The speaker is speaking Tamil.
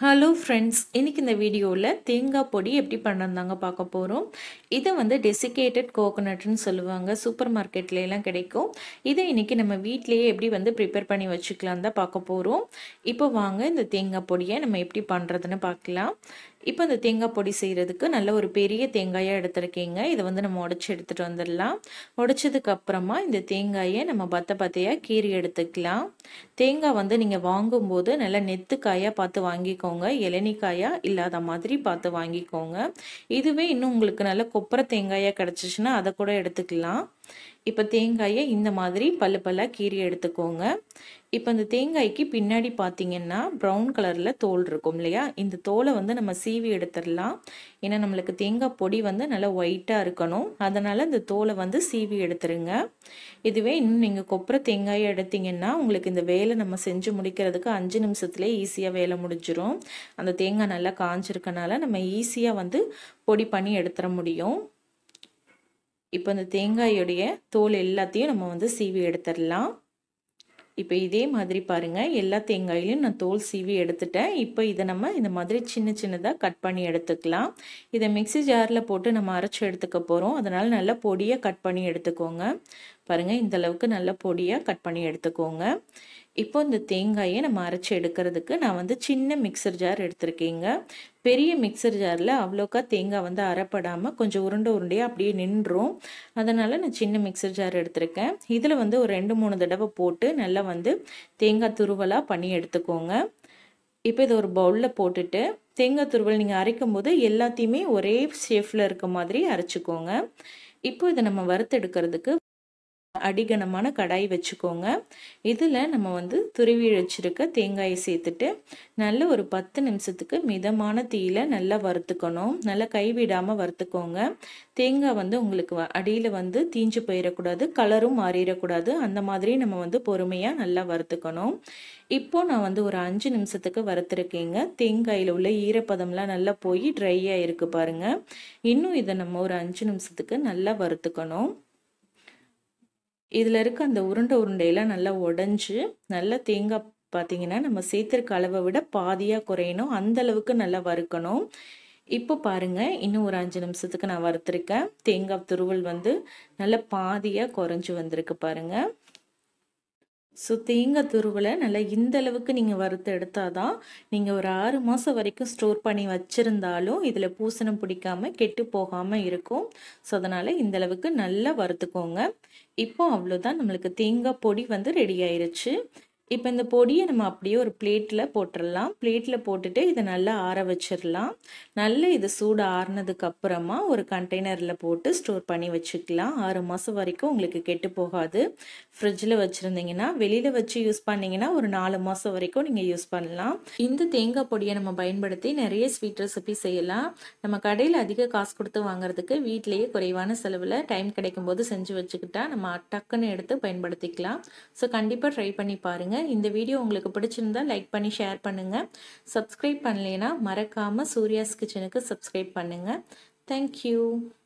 ஹலோ ஃப்ரெண்ட்ஸ் இன்றைக்கி இந்த வீடியோவில் தேங்காய் பொடி எப்படி பண்ணுறதாங்க பார்க்க போகிறோம் இதை வந்து டெசிகேட்டட் கோகோனட்னு சொல்லுவாங்க சூப்பர் மார்க்கெட்லாம் கிடைக்கும் இதை இன்றைக்கி நம்ம வீட்டிலேயே எப்படி வந்து ப்ரிப்பேர் பண்ணி வச்சுக்கலாம் தான் பார்க்க போகிறோம் இப்போ வாங்க இந்த தேங்காய் பொடியை நம்ம எப்படி பண்ணுறதுன்னு பார்க்கலாம் இப்போ இந்த தேங்காய் பொடி செய்கிறதுக்கு நல்ல ஒரு பெரிய தேங்காயாக எடுத்துருக்கீங்க இதை வந்து நம்ம உடச்சி எடுத்துகிட்டு வந்துடலாம் உடச்சதுக்கு அப்புறமா இந்த தேங்காயை நம்ம பத்த பத்தையாக கீறி எடுத்துக்கலாம் தேங்காய் வந்து நீங்கள் வாங்கும்போது நல்லா நெத்துக்காயாக பார்த்து வாங்கிக்கோங்க இளநிக்காயாக இல்லாத மாதிரி பார்த்து வாங்கிக்கோங்க இதுவே இன்னும் உங்களுக்கு நல்ல கொப்பரை தேங்காயாக கிடச்சிச்சின்னா அதை கூட எடுத்துக்கலாம் இப்போ தேங்காயை இந்த மாதிரி பல்லு பல்லாக கீறி எடுத்துக்கோங்க இப்போ இந்த தேங்காய்க்கு பின்னாடி பார்த்தீங்கன்னா ப்ரௌன் கலரில் தோல் இருக்கும் இல்லையா இந்த தோலை வந்து நம்ம சீவி எடுத்துடலாம் ஏன்னா நம்மளுக்கு தேங்காய் பொடி வந்து நல்லா ஒயிட்டாக இருக்கணும் அதனால் இந்த தோலை வந்து சீவி எடுத்துருங்க இதுவே இன்னும் நீங்கள் கொப்பரை தேங்காயை எடுத்தீங்கன்னா உங்களுக்கு இந்த வேலை நம்ம செஞ்சு முடிக்கிறதுக்கு அஞ்சு நிமிஷத்துலேயே ஈஸியாக வேலை முடிஞ்சிடும் அந்த தேங்காய் நல்லா காஞ்சிருக்கனால நம்ம ஈஸியாக வந்து பொடி பண்ணி எடுத்துட முடியும் இப்போ இந்த தேங்காயோடைய தோல் எல்லாத்தையும் நம்ம வந்து சீவி எடுத்துடலாம் இப்போ இதே மாதிரி பாருங்கள் எல்லா தேங்காயிலையும் நான் தோல் சீவி எடுத்துட்டேன் இப்போ இதை நம்ம இந்த மாதிரி சின்ன சின்னதாக கட் பண்ணி எடுத்துக்கலாம் இதை மிக்சி ஜாரில் போட்டு நம்ம அரைச்சி எடுத்துக்க போகிறோம் அதனால் நல்லா பொடியாக கட் பண்ணி எடுத்துக்கோங்க பாருங்கள் இந்த அளவுக்கு நல்ல பொடியாக கட் பண்ணி எடுத்துக்கோங்க இப்போ இந்த தேங்காயை நம்ம அரைச்சி எடுக்கிறதுக்கு நான் வந்து சின்ன மிக்சர் ஜார் எடுத்திருக்கேங்க பெரிய மிக்சர் ஜாரில் அவ்வளோக்கா தேங்காய் வந்து அரைப்படாமல் கொஞ்சம் உருண்டை உருண்டையாக அப்படியே நின்றும் அதனால் நான் சின்ன மிக்சர் ஜார் எடுத்திருக்கேன் இதில் வந்து ஒரு ரெண்டு மூணு தடவை போட்டு நல்லா வந்து தேங்காய் துருவலாக பண்ணி எடுத்துக்கோங்க இப்போ இதை ஒரு பவுலில் போட்டுட்டு தேங்காய் துருவல் நீங்கள் அரைக்கும் போது எல்லாத்தையுமே ஒரே ஷேஃபில் இருக்க மாதிரி அரைச்சிக்கோங்க இப்போ இதை நம்ம வறுத்தெடுக்கிறதுக்கு அடிகனமான கடாய் வச்சுக்கோங்க இதில் நம்ம வந்து துருவி வச்சுருக்க தேங்காயை சேர்த்துட்டு நல்ல ஒரு பத்து நிமிஷத்துக்கு மிதமான தீயில் நல்லா வறுத்துக்கணும் நல்லா கைவிடாமல் வறுத்துக்கோங்க தேங்காய் வந்து உங்களுக்கு அடியில் வந்து தீஞ்சு போயிடக்கூடாது கலரும் மாறிடக்கூடாது அந்த மாதிரி நம்ம வந்து பொறுமையாக நல்லா வறுத்துக்கணும் இப்போ நான் வந்து ஒரு அஞ்சு நிமிஷத்துக்கு வறுத்துருக்கேங்க தேங்காயில் உள்ள ஈரப்பதம்லாம் நல்லா போய் ட்ரையாக இருக்குது பாருங்கள் இன்னும் இதை நம்ம ஒரு அஞ்சு நிமிஷத்துக்கு நல்லா வறுத்துக்கணும் இதில் இருக்க அந்த உருண்டை உருண்டையெல்லாம் நல்லா உடஞ்சி நல்லா தேங்காய் பார்த்தீங்கன்னா நம்ம சேர்த்துருக்க அளவை விட பாதியாக குறையணும் அந்த அளவுக்கு நல்லா வறுக்கணும் இப்போ பாருங்கள் இன்னும் ஒரு அஞ்சு நிமிஷத்துக்கு நான் வறுத்துருக்கேன் தேங்காய் துருவல் வந்து நல்லா பாதியாக குறைஞ்சி வந்திருக்கு பாருங்கள் ஸோ தேங்காய் துருவலை நல்லா இந்த அளவுக்கு நீங்கள் வறுத்து எடுத்தால் தான் நீங்கள் ஒரு ஆறு மாதம் வரைக்கும் ஸ்டோர் பண்ணி வச்சுருந்தாலும் இதில் பூசணம் பிடிக்காமல் கெட்டு போகாமல் இருக்கும் ஸோ அதனால் இந்த அளவுக்கு நல்லா வறுத்துக்கோங்க இப்போ அவ்வளோதான் நம்மளுக்கு தேங்காய் பொடி வந்து ரெடி ஆயிருச்சு இப்போ இந்த பொடியை நம்ம அப்படியே ஒரு பிளேட்டில் போட்டுடலாம் பிளேட்டில் போட்டுட்டு இதை நல்லா ஆற வச்சிடலாம் நல்ல இது சூடு ஆறுனதுக்கு அப்புறமா ஒரு கண்டெய்னரில் போட்டு ஸ்டோர் பண்ணி வச்சுக்கலாம் ஆறு மாதம் வரைக்கும் உங்களுக்கு கெட்டு போகாது ஃப்ரிட்ஜில் வச்சுருந்தீங்கன்னா வெளியில் வச்சு யூஸ் பண்ணிங்கன்னா ஒரு நாலு மாதம் வரைக்கும் நீங்கள் யூஸ் பண்ணலாம் இந்த தேங்காய் பொடியை நம்ம பயன்படுத்தி நிறைய ஸ்வீட் ரெசிபி செய்யலாம் நம்ம கடையில் அதிக காசு கொடுத்து வாங்குறதுக்கு வீட்டிலேயே குறைவான செலவில் டைம் கிடைக்கும் போது செஞ்சு வச்சுக்கிட்டா நம்ம டக்குன்னு எடுத்து பயன்படுத்திக்கலாம் ஸோ கண்டிப்பாக ட்ரை பண்ணி பாருங்கள் இந்த வீடியோ உங்களுக்கு பிடிச்சிருந்தா லைக் பண்ணி ஷேர் பண்ணுங்கள் சப்ஸ்கிரைப் பண்ணலைன்னா மறக்காமல் சூர்யாஸ் கிச்சனுக்கு சப்ஸ்கிரைப் பண்ணுங்கள் தேங்க்யூ